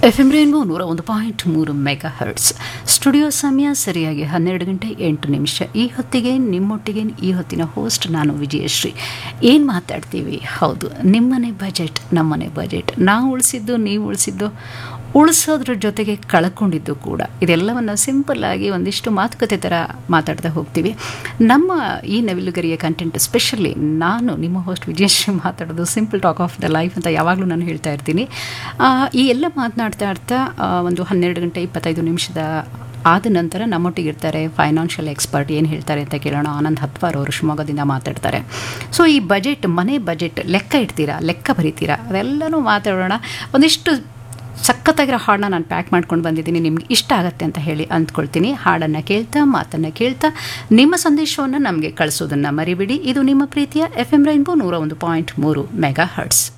F M rainbow ನೂರ ಒಂದು point ಮೂರು ಮೆಗಾ ಹರ್ಟ್ಸ್ ಸ್ಟುಡಿಯೋ ಸಮಯ ಸರಿಯಾಗಿ ಹನ್ನೆರಡು ಗಂಟೆ ಎಂಟು ನಿಮಿಷ ಈ ಹೊತ್ತಿಗೆ ನಿಮ್ಮೊಟ್ಟಿಗೆ ಈ ಹೊತ್ತಿನ ಹೋಸ್ಟ್ ನಾನು ವಿಜಯಶ್ರೀ ಏನು ಮಾತಾಡ್ತೀವಿ ಹೌದು ನಿಮ್ಮನೆ ಬಜೆಟ್ ನಮ್ಮನೆ ಬಜೆಟ್ ನಾವು ಉಳಿಸಿದ್ದು ನೀವು ಉಳಿಸಿದ್ದು ಉಳಿಸೋದ್ರ ಜೊತೆಗೆ ಕಳ್ಕೊಂಡಿದ್ದು ಕೂಡ ಇದೆಲ್ಲವನ್ನು ಸಿಂಪಲ್ಲಾಗಿ ಒಂದಿಷ್ಟು ಮಾತುಕತೆ ಥರ ಮಾತಾಡ್ತಾ ಹೋಗ್ತೀವಿ ನಮ್ಮ ಈ ನವಿಲುಗರಿಯ ಕಂಟೆಂಟ್ ಸ್ಪೆಷಲಿ ನಾನು ನಿಮ್ಮ ಹೋಸ್ಟ್ ವಿಜಯಶ್ರೀ ಮಾತಾಡೋದು simple talk of the life ಅಂತ ಯಾವಾಗಲೂ ನಾನು ಹೇಳ್ತಾ ಇರ್ತೀನಿ ಆ, ಈ ಎಲ್ಲ ಮಾತನಾಡ್ತಾ ಇರ್ತಾ ಆ, ಒಂದು ಹನ್ನೆರಡು ಗಂಟೆ ಇಪ್ಪತ್ತೈದು ನಿಮಿಷದ ಆದ ನಂತರ ನಮ್ಮೊಟ್ಟಿಗೆ ಇರ್ತಾರೆ ಫೈನಾನ್ಷಿಯಲ್ ಎಕ್ಸ್ಪರ್ಟ್ ಏನು ಹೇಳ್ತಾರೆ ಅಂತ ಕೇಳೋಣ ಆನಂದ್ ಹತ್ವಾರ್ ಅವರು ಶಿವಮೊಗ್ಗದಿಂದ ಮಾತಾಡ್ತಾರೆ ಸೊ ಈ ಬಜೆಟ್ ಮನೆ ಬಜೆಟ್ ಲೆಕ್ಕ ಇಡ್ತೀರಾ ಲೆಕ್ಕ ಬರೀತೀರಾ ಅದೆಲ್ಲನೂ ಮಾತಾಡೋಣ ಒಂದಿಷ್ಟು ಸಖತ್ತಾಗಿರೋ ಹಾಡನ್ನ ನಾನು ಪ್ಯಾಕ್ ಮಾಡ್ಕೊಂಡು ಬಂದಿದ್ದೀನಿ ನಿಮ್ಗೆ ಇಷ್ಟ ಆಗುತ್ತೆ ಅಂತ ಹೇಳಿ ಅಂದ್ಕೊಳ್ತೀನಿ ಹಾಡನ್ನು ಕೇಳ್ತಾ ಮಾತನ್ನು ಕೇಳ್ತಾ ನಿಮ್ಮ ಸಂದೇಶವನ್ನು ನಮಗೆ ಕಳಿಸೋದನ್ನು ಮರಿಬಿಡಿ ಇದು ನಿಮ್ಮ ಪ್ರೀತಿಯ ಎಫ್ ಎಂ ರೈನ್ಬೋ ನೂರ ಒಂದು ಪಾಯಿಂಟ್ ಮೂರು ಮೆಗಾ ಹರ್ಟ್ಸ್